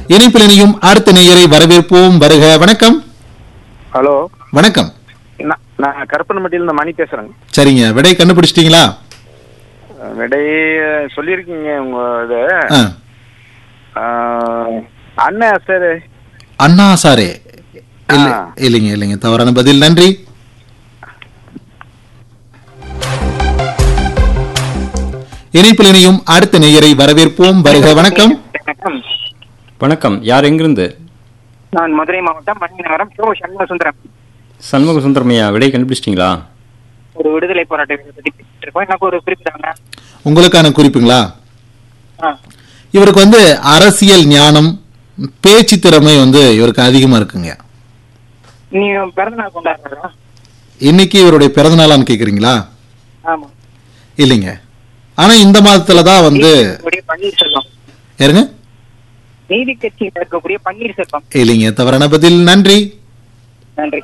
இணைப்பில் இணையும் அடுத்த நேயரை வரவேற்போம் வருக வணக்கம் ஹலோ வணக்கம் நான் நான் கருப்பனம்பட்டியில இருந்து மணி பேசுறேங்க சரிங்க விடை கண்டுபிடிச்சிட்டீங்களா விடை சொல்லியிருக்கீங்க உங்க இது ஆ. ஆஹ், அண்ணன் சார் அண்ணா சாரே இல்ல ஆ. இல்லைங்க இல்லைங்க தவறான பதில் நன்றி இணைப்பில் இணையும் அடுத்த நேயரை வரவேற்போம் வருக வணக்கம் வணக்கம் வணக்கம் யார் எங்கிருந்து நான் மதுரை மாவட்டம் மணிநகரம் ஷோ சண்முக சுந்தரம் சண்முக சுந்தரமையா விடை கண்டுபிடிச்சிட்டிங்களா ஒரு விடுதலை போராட்ட வீரரை பத்தி பேசிட்டு இருக்கோம் எனக்கு ஒரு குறிப்பிட்டாங்க உங்களுக்கான குறிப்புங்களா இவருக்கு வந்து அரசியல் ஞானம் பேச்சு திறமை வந்து இவருக்கு அதிகமா இருக்குங்க நீ பிறந்த நாள் கொண்டாடுறா இன்னைக்கு இவருடைய பிறந்த நாளான்னு கேக்குறீங்களா ஆமா இல்லைங்க ஆனா இந்த மாதத்துல தான் வந்து இருக்கக்கூடிய பன்னீர்செல்வம் யாருங்க நீதி கட்சியில் இருக்கக்கூடிய பன்னீர்செல்வம் இல்லைங்க தவறான பதில் நன்றி நன்றி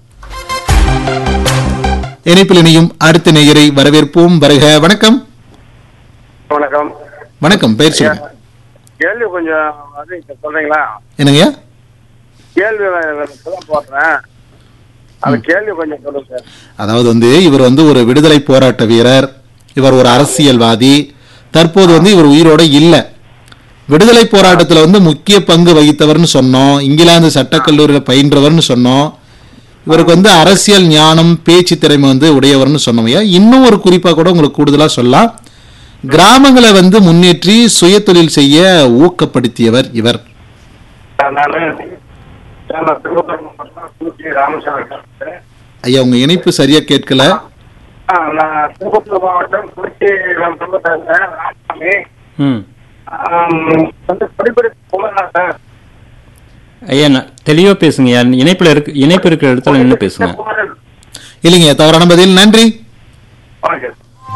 இணைப்பில் இணையும் அடுத்த நேயரை வரவேற்போம் வருக வணக்கம் வணக்கம் வணக்கம் பெயர் சொல்லுங்க கேள்வி கொஞ்சம் அது இப்ப சொல்றீங்களா என்னங்க கேள்வி இப்பதான் போடுறேன் அது கேள்வி கொஞ்சம் சொல்லுங்க சார் அதாவது வந்து இவர் வந்து ஒரு விடுதலை போராட்ட வீரர் இவர் ஒரு அரசியல்வாதி தற்போது வந்து இவர் உயிரோட இல்ல விடுதலை போராட்டத்துல வந்து முக்கிய பங்கு வகித்தவர்னு சொன்னோம் இங்கிலாந்து சட்டக்கல்லூரியில பயின்றவர்னு சொன்னோம் இவருக்கு வந்து அரசியல் ஞானம் பேச்சு திறமை வந்து உடையவர்னு சொன்னோமையா இன்னும் ஒரு குறிப்பா கூட உங்களுக்கு கூடுதலா சொல்லலாம் கிராமங்களை வந்து முன்னேற்றி சுயதொழில் செய்ய ஊக்கப்படுத்தியவர் இவர் நான் திருவள்ளூர் மாவட்டம் தூக்கி ராமசாமி பேசுறேன். ஐயா உங்க இணைப்பு சரியா கேட்கல ஆ, நான் திருப்பத்தூர் மாவட்டம் குறிச்சி ராமசாமி ராமசாமி ம் ஆம், வந்து படிப்பெடுத்து போகலாம் சார் ஐயா நான் தெளிவாக பேசுங்க ஐயா. இணைப்புல இருக்கு இணைப்பு இருக்கிற இடத்துல நின்று பேசுங்க இல்லைங்க தவறான பதில் நன்றி ஓகே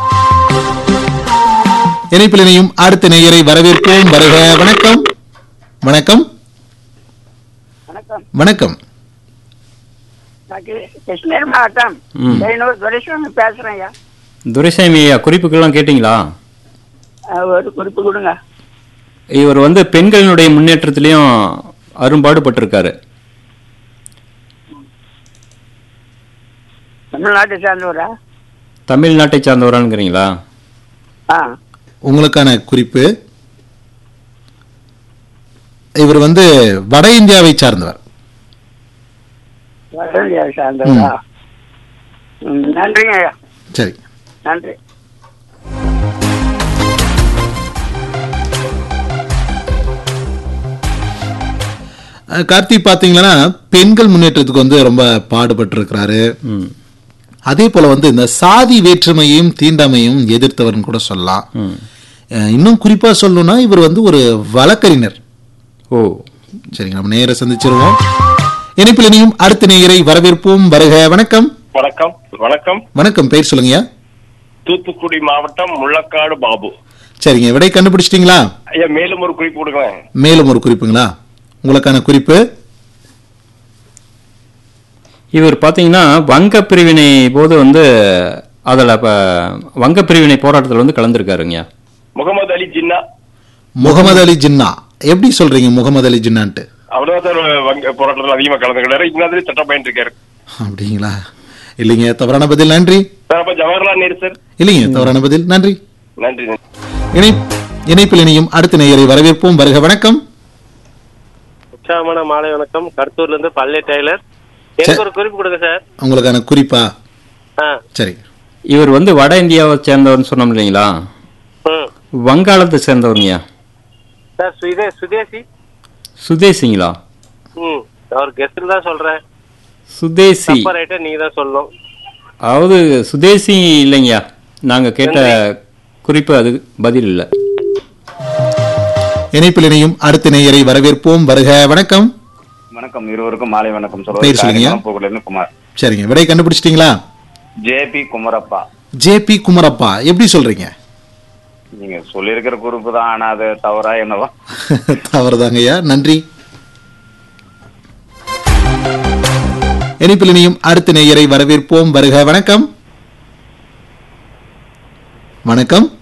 இணைப்பில் இணையும் அடுத்த நேயரை வரவேற்போம் வருக வணக்கம் வணக்கம் வணக்கம் வணக்கம் நான் கி- கிருஷ்ணகிரி மாவட்டம் ம். ஐநூறு துரைசாமி பேசுறேன் ஐயா துரைசாமி ஐயா குறிப்புகள்லாம் கேட்டிங்களா அஹ் ஒரு குறிப்பு கொடுங்க இவர் வந்து பெண்களினுடைய முன்னேற்றத்திலையும் அரும்பாடுபட்டிருக்காரு தமிழ்நாட்டை சேர்ந்தவரா தமிழ்நாட்டை சார்ந்தவரானுங்கிறீங்களா ஆ உங்களுக்கான குறிப்பு இவர் வந்து வட இந்தியாவை சார்ந்தவர் வட இந்தியாவை சேர்ந்தவரா ம், நன்றிங்க ஐயா சரி நன்றி அஹ், கார்த்தி பாத்தீங்கன்னா பெண்கள் முன்னேற்றத்துக்கு வந்து ரொம்ப பாடுபட்டிருக்கிறாரு ம் அதே போல வந்து இந்த சாதி வேற்றுமையும் தீண்டாமையும் எதிர்த்தவர்னு கூட சொல்லலாம் ம் அஹ், இன்னும் குறிப்பா சொல்லணும்னா இவர் வந்து ஒரு வழக்கறிஞர் ஓ சரிங்க நம்ம நேயரை சந்திச்சிருவோம் இணைப்பில் இனியும் அடுத்த நேயரை வரவேற்போம் வருக வணக்கம் வணக்கம் வணக்கம் வணக்கம் பெயர் சொல்லுங்கய்யா தூத்துக்குடி மாவட்டம் முள்ளக்காடு பாபு சரிங்க விடை கண்டுபிடிச்சிட்டீங்களா ஐயா மேலும் ஒரு குறிப்பு கொடுங்களேன் மேலும் ஒரு குறிப்புங்களா உங்களுக்கான குறிப்பு இவர் பார்த்தீங்கன்னா வங்க பிரிவினை போது வந்து அதில் இப்போ வங்க பிரிவினை போராட்டத்தில் வந்து கலந்துருக்காருங்கய்யா முகமது அலி ஜின்னா முகமது அலி ஜின்னா எப்படி சொல்றீங்க முகமது அலி ஜின்னான்ட்டு அவ்வளவுதான் சார் வங்க போராட்டத்தில் அதிகமா கலந்துக்கிறாரு இங்கிலாந்துல சட்டம் பயின்று இருக்காரு அப்படிங்களா இல்லைங்க தவறான பதில் நன்றி சார் அப்ப ஜவஹர்லால் நேரு சார் இல்லைங்க தவறான பதில் நன்றி நன்றி நன்றி இணை இணைப்பில் இணையும் அடுத்த நேயரை வரவேற்போம் வருக வணக்கம் உற்சாகமான மாலை வணக்கம் கருத்தூர்ல இருந்து பல்லே டெய்லர் எனக்கு ஒரு குறிப்பு கொடுங்க சார் உங்களுக்கான குறிப்பா ஆ சரி இவர் வந்து வட இந்தியாவை சேர்ந்தவர்னு சொன்னோம் இல்லைங்களா ம் வங்காளத்தை சேர்ந்தவருங்கய்யா சார் சுதே சுதேசி சுதேசிங்களா ம் அவர் கெஸ்ட்ல தான் சொல்றேன் சுதேசி தப்பா ரைட்டா நீங்க தான் சொல்லணும் அதாவது சுதேசி இல்லைங்கய்யா நாங்கள் கேட்ட குறிப்பு அது பதில் இல்லை இணைப்பில் இணையும் அடுத்த நேயரை வரவேற்போம் வருக வணக்கம் வணக்கம் இருவருக்கும் மாலை வணக்கம் பெயர் சொல்லுங்க. சொல்லுங்க இருந்து குமார் சரிங்க விடை கண்டுபிடிச்சிட்டீங்களா JP Kumarappa J P Kumarappa எப்படி சொல்றீங்க நீங்க சொல்லியிருக்கிற குறிப்பு தான் ஆனா அது தவறா என்னவா தவறுதாங்கய்யா நன்றி இணைப்பில் இணையும் அடுத்த நேயரை வரவேற்போம் வருக வணக்கம் வணக்கம்